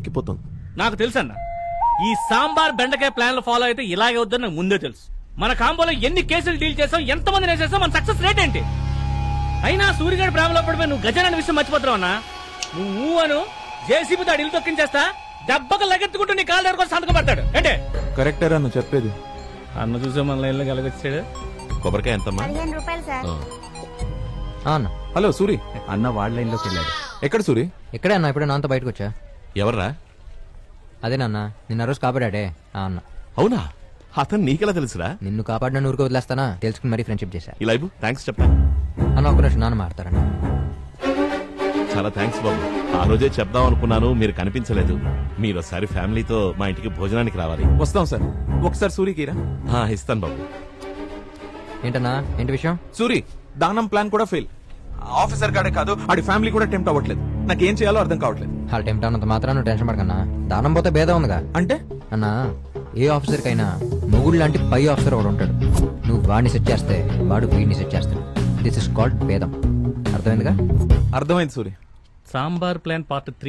ఎక్కిపోతుంది నాకు తెలుసు అన్న ఈ సాంబార్ బెండకాయ ప్లాన్లు ఫాలో అయితే ఇలాగే వద్దని నాకు ముందే తెలుసు మన కాంబోలో ఎన్ని కేసులు డీల్ చేసాం ఎంత మంది వేసేసాం మన సక్సెస్ రేట్ ఏంటి అయినా సూర్యగాడి ప్రేమలో పడిపోయి నువ్వు గజానని విషయం మర్చిపోతున్నావు అన్నా నువ్వు అను జేసీబీతో అడిలు తొక్కించేస్తా దెబ్బకు లగెత్తుకుంటూ నీ కాళ్ళ దగ్గర సంతకం పడతాడు అంటే కరెక్టరా నువ్వు చెప్పేది అన్న చూసే మన లైన్లో కలగొచ్చాడు కొబ్బరికాయ ఎంతమ్మా పదిహేను రూపాయలు సార్ ఆ. అన్న హలో సూరి అన్న వాళ్ళ లైన్లోకి వెళ్ళాడు ఎక్కడ సూరి ఎక్కడే అన్న ఇప్పుడే నాతో బయటకు వచ్చా ఎవర్రా అదే నాన్న నిన్న రోజు కాపాడాడే ఆ అన్న అవునా అతను నీకెలా తెలుసురా నిన్ను కాపాడిన ఊరికి వదిలేస్తానా తెలుసుకుని మరీ ఫ్రెండ్షిప్ చేశా ఇలా ఇవ్వు థ్యాంక్స్ చెప్పా అన్న ఒక్క నిమిషం నాన్న మాడతారన్న చాలా థ్యాంక్స్ బాబు ఆ రోజే చెప్దాం అనుకున్నాను మీరు కనిపించలేదు మీరు ఒకసారి ఫ్యామిలీతో మా ఇంటికి భోజనానికి రావాలి వస్తాం సార్ ఒకసారి సూరికి రా ఆ, ఇస్తాను బాబు ఏంటన్నా ఏంటి విషయం సూరి దానం ప్లాన్ కూడా ఫెయిల్ ఆఫీసర్ గాడే కాదు ఆడి ఫ్యామిలీ కూడా టెంప్ట్ అవ్వట్లేదు నాకేం చేయాలో అర్థం కావట్లేదు వాళ్ళ టైం అన్నంత మాత్రం నువ్వు టెన్షన్ పడకన్నా దానం పోతే భేదం ఉందిగా అంటే అన్న ఏ ఆఫీసర్ కైనా మొగుడు లాంటి పై ఆఫీసర్ ఒకడు ఉంటాడు నువ్వు వాడిని సెట్ చేస్తే వాడు వీడిని సెట్ చేస్తాడు దిస్ ఇస్ కాల్డ్ భేదం అర్థమైందిగా అర్థమైంది Suri sambar plan part three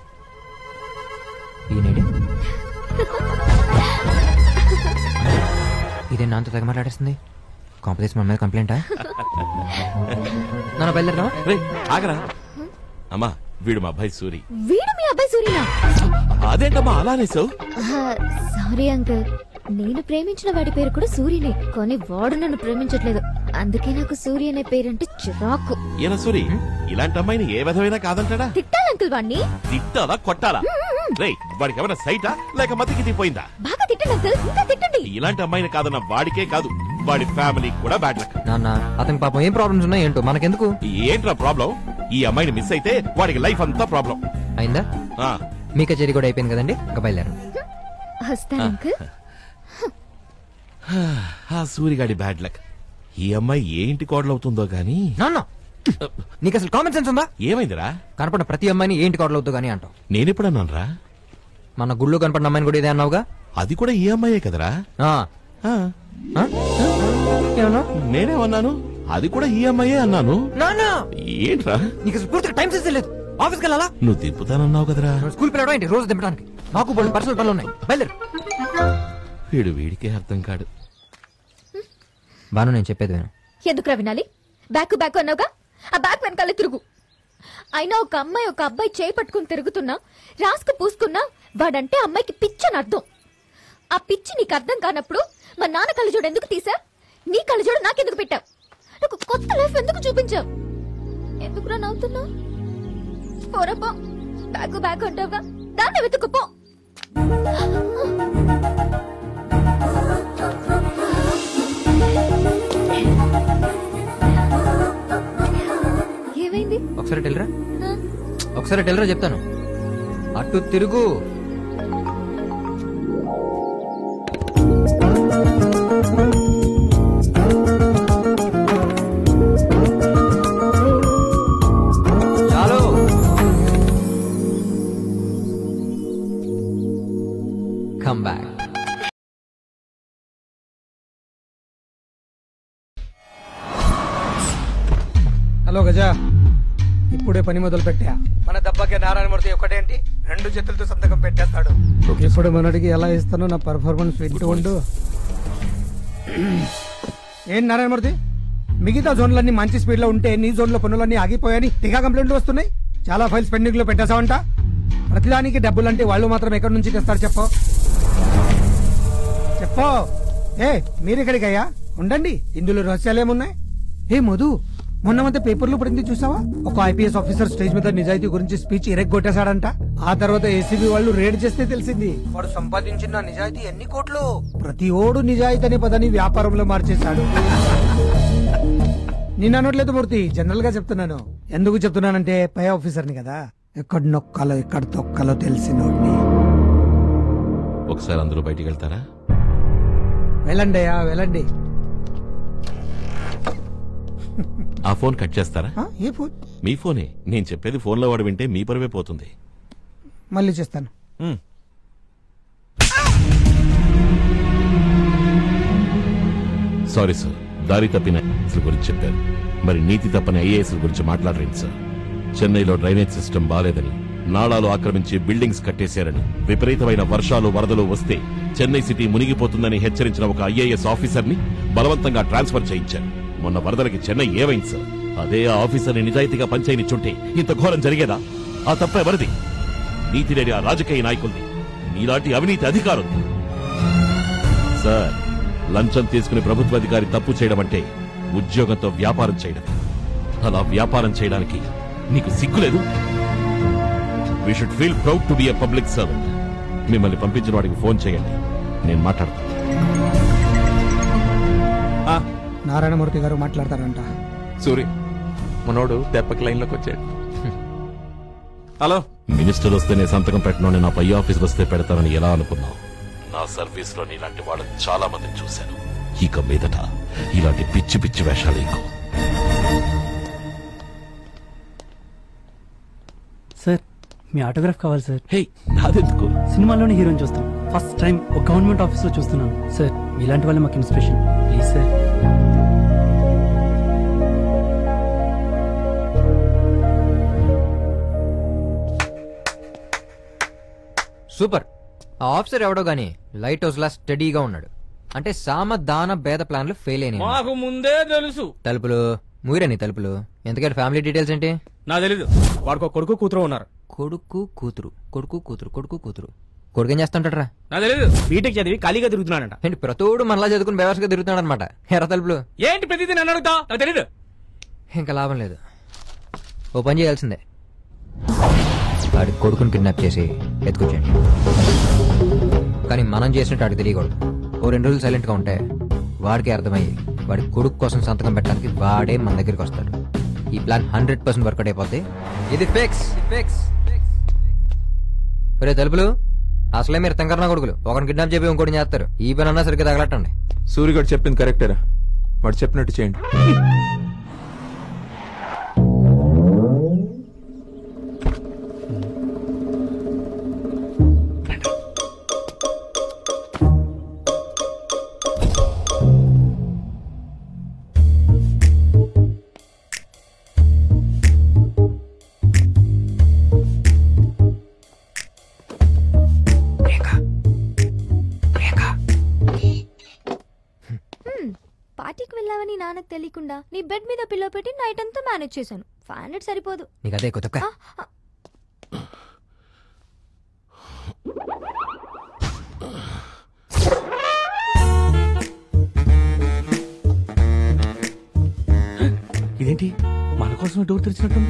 ఈయనేడి ఇదే నాతో తెగ మాట్లాడేస్తుంది కాంపిటీషన్ మన మీద కంప్లైంటా నన్ను బయలుదేరా రేయ్, ఆగరా అమ్మా వీడు మా అబ్బాయి సూరి వీడు మీ అబ్బాయి సూర్యనా అదేంటమ్మా అలా అనేసావు సారీ అంకుల్ నేను ప్రేమించిన వాడి పేరు కూడా సూర్యనే కానీ వాడు నన్ను ప్రేమించట్లేదు అందుకే నాకు సూర్య అనే పేరంటే చిరాకు ఈయన సూరి ఇలాంటి అమ్మాయిని ఏ విధమైనా కాదంటాడా తిట్టాలి అంకుల్ వాడిని తిట్టాలా కొట్టాలా రేయ్ వాడికి ఏమైనా సైటా లేక మతికి దిగిపోయిందా బాగా తిట్టండి అంకుల్ ఇంకా తిట్టండి ఇలాంటి అమ్మాయిని కాదన్న వాడికే కాదు వాడి ఫ్యామిలీ కూడా బ్యాడ్ లక్ నాన్న అతనికి పాపం ఏం ప్రాబ్లమ్స్ ఉన్నాయి ఏంటో మనకెందుకు ఏంట్రా ప్రాబ్లం ఈ అమ్మాయిని మిస్ అయితే వాడికి లైఫ్ అంతా ప్రాబ్లం అయిందా ఆ మీ కచేరీ కూడా అయిపోయింది కదండి ఇంకా బయలుదేరు వస్తాను అంకుల్ ఆ సూరిగాడి బ్యాడ్ లక్ ఈ అమ్మాయి ఏ ఇంటి కోడలవుతుందో గాని నాన్న నీకు అసలు కామన్ సెన్స్ ఉందా ఏమైందిరా కనపడిన ప్రతి అమ్మాయిని ఏంటి కావడలు అవుతుంది కానీ అంటావు నేనెప్పుడన్నానరా మన గుళ్ళో కనపడిన అమ్మాయిని కూడా ఇదే అన్నావుగా అది కూడా ఈ అమ్మాయే కదరా ఆ. ఆ, ఆ? ఏమన్నా నేనేమన్నాను అది కూడా ఈ అమ్మాయే అన్నాను నాన్న ఏంట్రా నీకు అసలు పూర్తిగా టైం సెన్స్ లేదు ఆఫీస్కి వెళ్ళాలా నువ్వు తిప్పుతానన్నావు కదరా నువ్వు స్కూల్ పిల్లడం ఏంటి రోజు దింపడానికి మాకు బోల్డ్ పర్సనల్ పనులు ఉన్నాయి బయలుదేరు వీడు వీడికే అర్థం కాడు బాను నేను చెప్పేది విను ఎందుకురా వినాలి బ్యాక్ బ్యాక్ అన్నావుగా ఆ బ్యాక్ వెనకాల తిరుగు అయినా ఒక అమ్మాయి ఒక అబ్బాయి చేయి పట్టుకుని తిరుగుతున్నా రాసుకు పూసుకున్నా వాడంటే అమ్మాయికి పిచ్చని అర్థం ఆ పిచ్చి నీకు అర్థం కానప్పుడు మా నాన్న కళ్ళజోడు ఎందుకు తీసా నీ కళ్ళజోడు నాకెందుకు పెట్టావు నాకు కొత్త లైఫ్ ఎందుకు చూపించావు ఎందుకురా నవ్వుతున్నావు పోరపో బ్యాక్ బ్యాక్ అంటావుగా దాన్ని వెతుకుపో ఏమైంది ఒకసారి టెల్లరా ఆ? ఒకసారి టెల్లరా చెప్తాను అటు తిరుగు చాలు కమ్ బ్యాక్ హలో గజా ఇప్పుడే పని మొదలు పెట్టా మన దెబ్బకి నారాయణమూర్తి ఒకటేంటి రెండు చేతులతో సంతకం పెట్టేస్తాడు ఇప్పుడు మనడికి ఎలా ఇస్తానో నా పర్ఫార్మెన్స్ వింటూ ఉండు ఏం నారాయణమూర్తి మిగతా జోన్లన్నీ మంచి స్పీడ్ లో ఉంటే నీ జోన్ లో పనులన్నీ ఆగిపోయాయని టీకా కంప్లైంట్లు వస్తున్నాయి చాలా ఫైల్స్ పెండింగ్ లో పెట్టేశావంట ప్రతిదానికి డబ్బులంటే వాళ్ళు మాత్రం ఎక్కడి నుంచి తెస్తారు చెప్పు చెప్పు ఏ మీరు ఇక్కడికయ్యా ఉండండి ఇందులో రహస్యాలేమున్నాయి ఏ మధు మొన్న మధ్య పేపర్లో పడింది చూసావా ఒక ఐపీఎస్ ఆఫీసర్ స్టేజ్ మీద నిజాయితీ గురించి స్పీచ్ ఇరెగ్గొట్టేశాడంట ఆ తర్వాత ఏసీబీ వాళ్ళు రేడ్ చేస్తే తెలిసింది వాడు సంపాదించిన నిజాయితీ ఎన్ని కోట్లు ప్రతి ఓడు నిజాయితీ అనే పదాన్ని వ్యాపారంలో మార్చేశాడు నేను అనట్లేదు మూర్తి జనరల్ గా చెప్తున్నాను ఎందుకు చెప్తున్నానంటే పై ఆఫీసర్ని కదా ఎక్కడ నొక్కాలో ఎక్కడ తొక్కాలో తెలిసినోడిని ఒకసారి అందరూ బయటికి వెళ్తారా వెళ్ళండి అయ్యా వెళ్ళండి ఆ ఫోన్ కట్ చేస్తారా ఆ, ఏ ఫోన్ మీ ఫోనే నేను చెప్పేది ఫోన్లో వాడు వింటే మీ పరువే పోతుంది మళ్ళీ చేస్తాను సారీ సార్ దారి తప్పిన ఐఏఎస్ల గురించి చెప్పారు మరి నీతి తప్పని ఐఏఎస్ గురించి మాట్లాడరేంటి సార్ చెన్నైలో డ్రైనేజ్ సిస్టమ్ బాలేదని నాళాలు ఆక్రమించి బిల్డింగ్స్ కట్టేశారని విపరీతమైన వర్షాలు వరదలు వస్తే చెన్నై సిటీ మునిగిపోతుందని హెచ్చరించిన ఒక ఐఏఎస్ ఆఫీసర్ ని బలవంతంగా ట్రాన్స్ఫర్ చేయించారు మొన్న వరదలకి చెన్నై ఏమైంది సార్ అదే ఆ ఆఫీసర్ని నిజాయితీగా పనిచేయనిచ్చుంటే ఇంత ఘోరం జరిగేదా ఆ తప్ప ఎవరిది నీతి లేని ఆ రాజకీయ నాయకుల్ని నీలాంటి అవినీతి అధికారులు సార్ లంచం తీసుకుని ప్రభుత్వ అధికారి తప్పు చేయడం అంటే ఉద్యోగంతో వ్యాపారం చేయడం అలా వ్యాపారం చేయడానికి నీకు సిగ్గులేదు we should feel proud to be a public servant మిమ్మల్ని పంపించిన వాడికి ఫోన్ చేయండి నేను మాట్లాడతాను ఆ, నారాయణమూర్తి గారు మాట్లాడతారంట సూరి మనోడు దెబ్బకి లైన్లోకి వచ్చాడు హలో మినిస్టర్ వస్తేనే సంతకం పెట్టను నా పై ఆఫీస్ వస్తే పెడతానని ఎలా అనుకున్నావు నా సర్వీస్ లో ఇలాంటి వాళ్ళని చాలా మందిని చూశాను ఇక మీదట ఇలాంటి పిచ్చి పిచ్చి వేషాలు ఇంకో సార్ మీ ఆటోగ్రాఫ్ కావాలి సార్ హే నాదెందుకు సినిమాలోనే హీరోని చూస్తాం ఫస్ట్ టైం ఒక గవర్నమెంట్ ఆఫీస్లో చూస్తున్నాను సార్ ఇలాంటి వాళ్ళే మాకు ఇన్స్పిరేషన్ ప్లీజ్ సార్ సూపర్ ఆ ఆఫీసర్ ఎవడో గానీ లైట్ హౌస్ లా స్టడీగా ఉన్నాడు అంటే సామ దాన భేద ప్లాన్లు ఫెయిల్ అయినాయి మాకు ముందే తెలుసు తలుపులు మూయరని తలుపులు ఎందుకంటే ఫ్యామిలీ డీటెయిల్స్ ఏంటి నా తెలీదు వాడికి కొడుకు కూతురు ఉన్నారు కొడుకు కూతురు కొడుకు కూతురు కొడుకు కూతురు కొడుకు ఏం చేస్తుంటారా నా తెలీదు బీటెక్ చదివి ఖాళీగా తిరుగుతున్నాడంట ఏంటి ప్రతోడు మనలా చదువుకుని బేవర్స్గా తిరుగుతున్నాడు అనమాట ఎర్ర తలుపులు ఏంటి ప్రతిదీ నన్ను అడుగుతావు నాకు తెలీదు ఇంకా లాభం లేదు ఓ పని చేయాల్సిందే వాడి కొడుకుని కిడ్నాప్ చేసి ఎత్తుకొచ్చేయండి కానీ మనం చేసినట్టు వాడికి తెలియకూడదు ఓ రెండు రోజులు సైలెంట్గా ఉంటే వాడికి అర్థమయ్యి వాడి కొడుకు కోసం సంతకం పెట్టడానికి వాడే మన దగ్గరికి వస్తాడు ఈ ప్లాన్ హండ్రెడ్ పర్సెంట్ వర్కౌట్ అయిపోద్ది ఇది ఫిక్స్ ఫిక్స్ ఒరే తలుపులు అసలే మీరు తెంకరణ కొడుకులు ఒకరిని కిడ్నాప్ చెప్పి ఇంకోటి చేస్తారు ఈ పని అన్నా సరిగ్గా తగలట్టండి సూర్యగాడు చెప్పింది కరెక్టేరా వాడు చెప్పినట్టు చేయండి పార్టీకి వెళ్ళావని నాన్నకు తెలియకుండా నీ బెడ్ మీద పిల్లో పెట్టి నైట్ అంతా మేనేజ్ చేశాను ఫైవ్ హండ్రెడ్ సరిపోదు నీకు అదే కొత్త ఆ, ఆ, ఇదేంటి మన కోసం డోర్ తెరిచినట్టుంది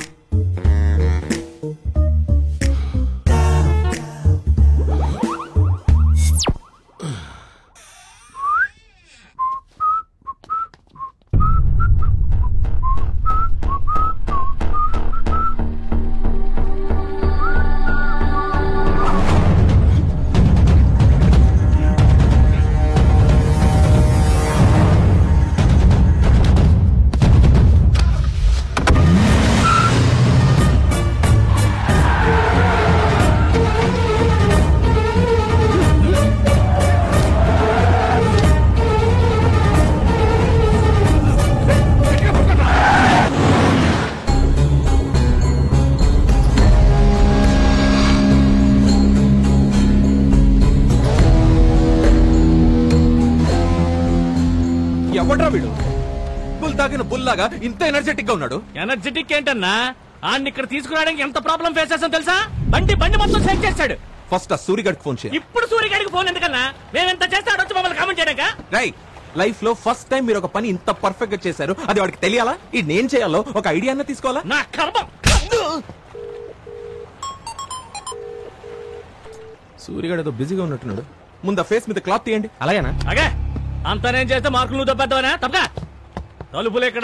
ఎవడ్రా వీడు బుల్ తాగిన బుల్లాగా ఇంత ఎనర్జెటిక్ గా ఉన్నాడు ఎనర్జెటిక్ ఏంటన్నా ఆడిని ఇక్కడ తీసుకురావడానికి ఎంత ప్రాబ్లం ఫేస్ చేస్తాం తెలుసా బండి బండి మొత్తం సెట్ చేశాడు ఫస్ట్ ఆ సూర్యగాడికి ఫోన్ చేయాలి ఇప్పుడు సూర్యగాడికి ఫోన్ ఎందుకన్నా మేమెంత చేస్తే ఆడొచ్చి మమ్మల్ని కామెంట్ చేయడాక రై లైఫ్ లో ఫస్ట్ టైం మీరు ఒక పని ఇంత పర్ఫెక్ట్ గా చేశారు అది వాడికి తెలియాలా ఇది నేను చేయాలో ఒక ఐడియా అన్న తీసుకోవాలా నా కర్మ సూర్యగాడు ఏదో బిజీగా ఉన్నట్టున్నాడు ముందు ఆ ఫేస్ మీద క్లాత్ తీయండి అలాగేనా అగే అంత నేను చేస్తే మార్కులు నువ్వు తప్పేద్దావనా తప్పగా తలుపులు ఇక్కడ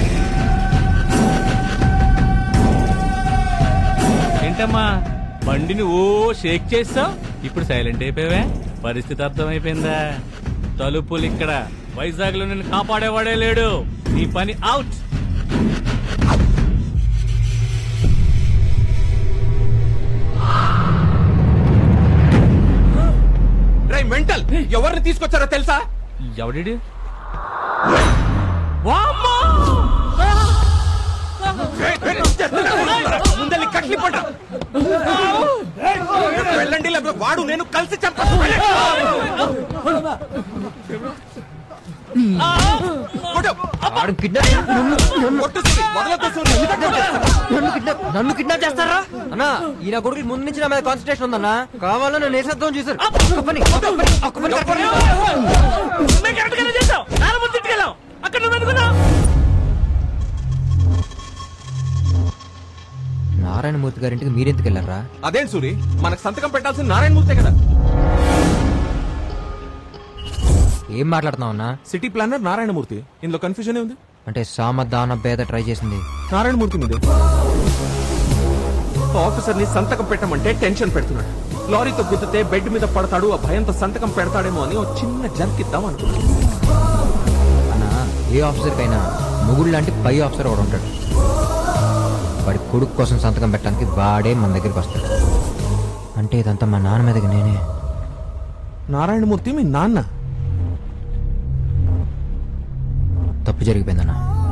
ఏంటమ్మా బండిని ఓ షేక్ చేస్తావు ఇప్పుడు సైలెంట్ అయిపోయావే పరిస్థితి అర్థమైపోయిందా తలుపులు ఇక్కడ వైజాగ్ లో నిన్ను కాపాడేవాడే లేడు నీ పని అవుట్ రై మెంటల్ ఎవరిని తీసుకొచ్చారో తెలుసా ఎవడి ముందల్ని కట్లి పడ్డా వెళ్ళండి లేకపోతే వాడు నేను కలిసి చంపా వాడు కిడ్నాప్ నన్ను కిడ్నాప్ నన్ను కిడ్నాప్ చేస్తారా అన్నా ఈయన కొడుకు ముందు నుంచి నా మీద కాన్సన్ట్రేషన్ ఉందన్నా కావాలని నన్ను నేసేద్దాం చూసారు ఒక్క పని ఒక్క పని ఒక్క పని ఒక్క పని. మేము కరెక్ట్ గానే చేసాం నాన్న ముందు తిట్టుకెళ్ళాం అక్కడ నువ్వు ఎందుకున్నావు నారాయణమూర్తి గారింటికి మీరెందుకు వెళ్ళారా అదేం సూరి మనకు సంతకం పెట్టాల్సిన నారాయణమూర్తే కదా ఏం మాట్లాడుతున్నావు అన్నా సిటీ ప్లానర్ నారాయణమూర్తి ఇందులో కన్ఫ్యూజన్ ఉంది అంటే సామ దాన భేద ట్రై చేసింది నారాయణమూర్తి మీదే ఆఫీసర్ ని సంతకం పెట్టమంటే టెన్షన్ పెడుతున్నాడు లారీతో గుద్దితే బెడ్ మీద పడతాడు ఆ భయంతో సంతకం పెడతాడేమో అని ఒక చిన్న జర్కిద్దాం అనుకున్నాను అన్నా ఏ ఆఫీసర్ కైనా ముగుడు లాంటి పై ఆఫీసర్ ఒకడు ఉంటాడు వాడి కొడుకు కోసం సంతకం పెట్టడానికి వాడే మన దగ్గరికి వస్తాడు అంటే ఇదంతా మా నాన్న మీదకి నేనే నారాయణమూర్తి మీ నాన్న తప్పు జరిగిపోయిందన్న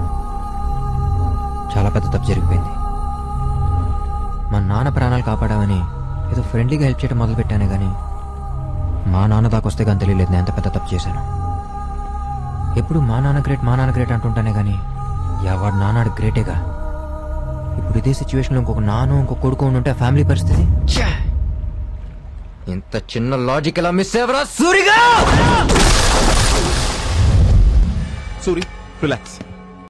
చాలా పెద్ద తప్పు జరిగిపోయింది మా నాన్న ప్రాణాలు కాపాడామని ఏదో ఫ్రెండ్లీగా హెల్ప్ చేయడం మొదలు పెట్టానే కానీ మా నాన్న దాకా వస్తే కానీ తెలియలేదు నేను ఎంత పెద్ద తప్పు చేశాను ఎప్పుడు మా నాన్న గ్రేట్ మా నాన్న గ్రేట్ అంటుంటానే కానీ ఎవడు నాన్నాడు గ్రేటేగా ఇప్పుడు ఇదే సిచ్యువేషన్లో ఇంకొక నాన్న ఇంకొక కొడుకు ఉండి ఉంటే ఆ ఫ్యామిలీ పరిస్థితి ఛే! ఇంత చిన్న లాజిక్ ఎలా మిస్ అయ్యవరా సూరిగా సూరి రిలాక్స్